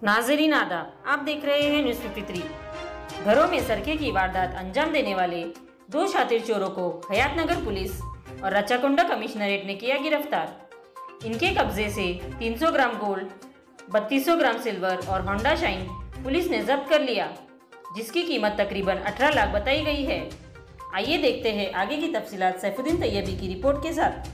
नाजरीन आदाब आप देख रहे हैं न्यूज फिफ्टी थ्री घरों में सरके की वारदात अंजाम देने वाले दो शातिर चोरों को हयातनगर पुलिस और रचाकुंडा कमिश्नरेट ने किया गिरफ्तार इनके कब्जे से 300 ग्राम गोल्ड 3200 ग्राम सिल्वर और होंडा शाइन पुलिस ने जब्त कर लिया जिसकी कीमत तकरीबन 18 लाख बताई गई है आइए देखते हैं आगे की तफसीलात सैफुद्दीन तैयबी की रिपोर्ट के साथ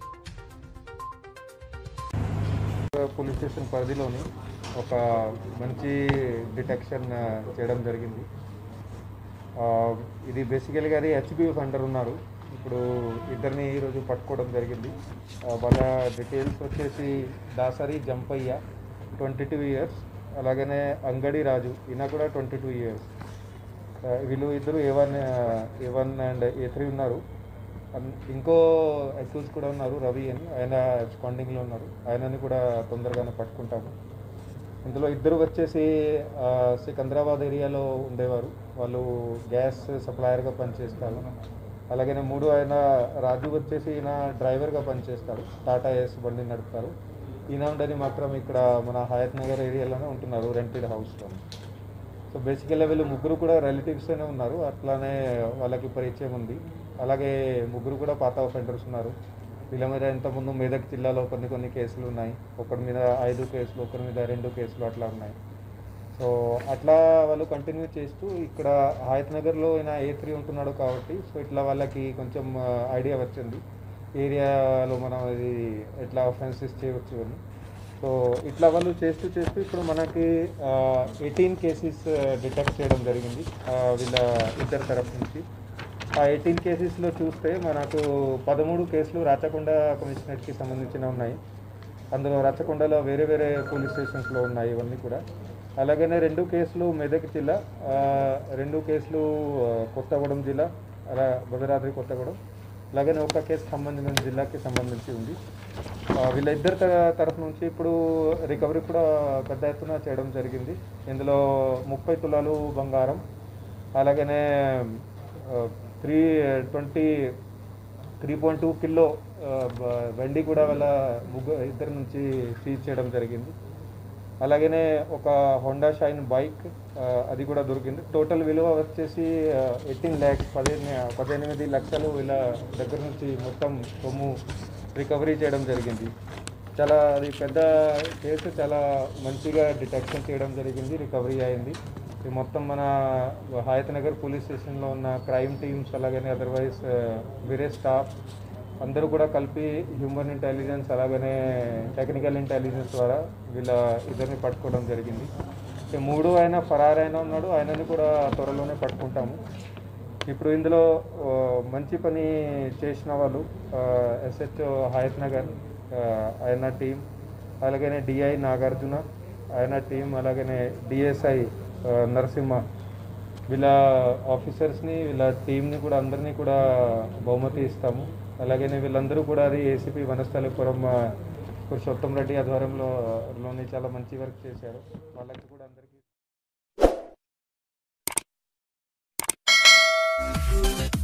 పోలీస్ స్టేషన్ పరిధిలోని ఒక మంచి డిటెక్షన్ ఆ, చేయడం జరిగింది ఆ, ఇది బేసికల్గా అది హెచ్బిఎఫ్ అండర్ ఉన్నారు ఇప్పుడు ఇద్దరిని ఈరోజు పట్టుకోవడం జరిగింది ఆ, వాళ్ళ డీటెయిల్స్ వచ్చేసి Dasari Jampaiah twenty two years అలాగనే అంగడి రాజు ఈయన కూడా ట్వంటీ టూ ఇయర్స్ వీళ్ళు ఇద్దరు A one A one and A three ఉన్నారు అన్- ఇంకో అక్యూజ్ కూడా ఉన్నారు రవి అని ఆయన స్పాండింగ్లో ఉన్నారు ఆయనని కూడా తొందరగానే పట్టుకుంటాము ఇందులో ఇద్దరు వచ్చేసి ఆ, సికింద్రాబాద్ ఏరియాలో ఉండేవారు వాళ్ళు గ్యాస్ సప్లయర్గా పనిచేస్తారు అలాగనే మూడు ఆయన రాజు వచ్చేసి ఈయన డ్రైవర్గా పనిచేస్తాడు టాటా ఏస్ బండి నడుపుతారు ఈయన ఉండని మాత్రం ఇక్కడ మన హయత్ నగర్ ఏరియాలోనే ఉంటున్నారు రెంటెడ్ హౌస్లో సో బేసికల్గా వీళ్ళు ముగ్గురు కూడా రిలేటివ్స్ అనే ఉన్నారు అట్లానే వాళ్ళకి పరిచయం ఉంది అలాగే ముగ్గురు కూడా పాత అఫెండర్స్ ఉన్నారు వీళ్ళ మీద ఇంతకుముందు మెదక్ జిల్లాలో కొన్ని కొన్ని కేసులు ఉన్నాయి ఒకరి మీద ఐదు కేసులు ఒకరి మీద రెండు కేసులు అట్లా ఉన్నాయి సో అట్లా వాళ్ళు కంటిన్యూ చేస్తూ ఇక్కడ హాయత్ నగర్లో ఈయన ఏ త్రీ ఉంటున్నాడు కాబట్టి సో ఇట్లా వాళ్ళకి కొంచెం ఐడియా వచ్చింది ఏరియాలో మనం ఇది ఎట్లా అఫెన్సెస్ చేయవచ్చు అని సో ఇట్లా వాళ్ళు చేస్తూ చేస్తూ ఇప్పుడు మనకి ఎయిటీన్ కేసెస్ డిటెక్ట్ చేయడం జరిగింది ఆ, వీళ్ళ ఇద్దరు తరఫు నుంచి ఆ ఎయిటీన్ కేసెస్లో చూస్తే మనకు పదమూడు కేసులు రాచకొండ కమిషనరేట్కి సంబంధించిన ఉన్నాయి అందులో రచ్చకొండలో వేరే వేరే పోలీస్ స్టేషన్స్లో ఉన్నాయి ఇవన్నీ కూడా అలాగనే రెండు కేసులు మెదక్ జిల్లా ఆ, రెండు కేసులు ఆ, కొత్తగూడెం జిల్లా అలా భద్రాద్రి కొత్తగూడెం అలాగనే ఒక కేసు సంబంధించిన జిల్లాకి సంబంధించి ఉంది ఆ, వీళ్ళిద్దరి తర- తరఫు నుంచి ఇప్పుడు రికవరీ కూడా పెద్ద ఎత్తున చేయడం జరిగింది ఇందులో ముప్పై తులాలు బంగారం అలాగనే three twenty three point two kilo ఆ, బ- వెండి కూడా వాళ్ళ ముగ్గురు ఇద్దరి నుంచి సీజ్ చేయడం జరిగింది అలాగనే ఒక హోండా షైన్ బైక్ ఆ, అది కూడా దొరికింది టోటల్ విలువ వచ్చేసి ఎయిటీన్ ల్యాక్స్ పదిహేను పద్దెనిమిది లక్షలు వీళ్ళ దగ్గర నుంచి మొత్తం సొమ్ము రికవరీ చేయడం జరిగింది చాలా అది పెద్ద కేసు చాలా మంచిగా డిటెక్షన్ చేయడం జరిగింది రికవరీ అయింది ఇది మొత్తం మన హాయత్ నగర్ పోలీస్ స్టేషన్లో ఉన్న క్రైమ్ టీమ్స్ అలాగనే అదర్వైజ్ వేరే స్టాఫ్ అందరూ కూడా కలిపి హ్యూమన్ ఇంటెలిజెన్స్ అలాగనే టెక్నికల్ ఇంటెలిజెన్స్ ద్వారా వీళ్ళ ఇద్దరిని పట్టుకోవడం జరిగింది ఈ మూడు ఆయన ఫరారైన ఉన్నాడు ఆయనని కూడా త్వరలోనే పట్టుకుంటాము ఇప్పుడు ఇందులో ఆ, మంచి పని చేసిన వాళ్ళు ఎస్హెచ్ఓ హయత్ నగర్ ఆ, ఆయన టీం అలాగనే డిఐ నాగార్జున ఆయన టీం అలాగనే డిఎస్ఐ నరసింహ వీళ్ళ ఆఫీసర్స్ని వీళ్ళ టీంని కూడా అందరినీ కూడా బహుమతి ఇస్తాము అలాగనే వీళ్ళందరూ కూడా అది ఏసీపీ వనస్థలిపురం ఆ, పురుషోత్తం రెడ్డి ఆధ్వర్యంలో లోని చాలా మంచి వర్క్ చేశారు వాళ్ళకి కూడా అందరికీ